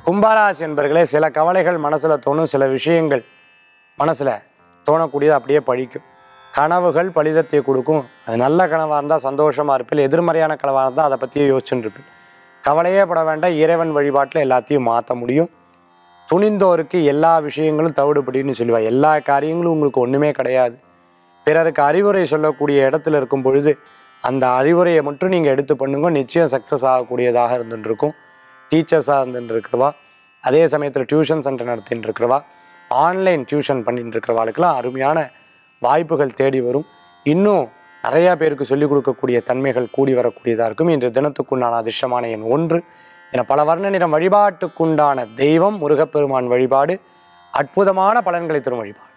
கும்பராசி என்பர்களே சில கவலைகள் மனசில் தோணும் சில விஷயங்கள் மனசில் தோணக்கூடியது அப்படியே பழிக்கும் கனவுகள் பலிதத்தை கொடுக்கும் அது நல்ல கனவாக இருந்தால் சந்தோஷமாக இருப்பில் எதிர்மறையான கனவாக இருந்தால் அதை பற்றியே யோசிச்சுட்டு இருப்பேன் கவலையே பட வேண்டாம் இறைவன் வழிபாட்டில் எல்லாத்தையும் மாற்ற முடியும் துணிந்தோருக்கு எல்லா விஷயங்களும் தவிடுபடின்னு சொல்லுவா எல்லா காரியங்களும் உங்களுக்கு ஒன்றுமே கிடையாது பிறருக்கு அறிவுரை சொல்லக்கூடிய இடத்துல இருக்கும் பொழுது அந்த அறிவுரையை மட்டும் நீங்கள் எடுத்து பண்ணுங்க நிச்சயம் சக்ஸஸ் ஆகக்கூடியதாக இருந்துட்டு இருக்கும் டீச்சர்ஸாக இருந்துட்டு இருக்கிறவா அதே சமயத்தில் டியூஷன் சென்டர் நடத்திட்டு இருக்கிறவா ஆன்லைன் டியூஷன் பண்ணிட்டு இருக்கிறவாளுக்கெல்லாம் அருமையான வாய்ப்புகள் தேடி வரும் இன்னும் நிறையா பேருக்கு சொல்லிக் கொடுக்கக்கூடிய தன்மைகள் கூடி வரக்கூடியதாக இருக்கும் இன்று தினத்துக்குண்டான அதிர்ஷ்டமான எண் ஒன்று என பல வர்ண நிறம் வழிபாட்டுக்குண்டான தெய்வம் முருகப்பெருமான் வழிபாடு அற்புதமான பலன்களை தரும் வழிபாடு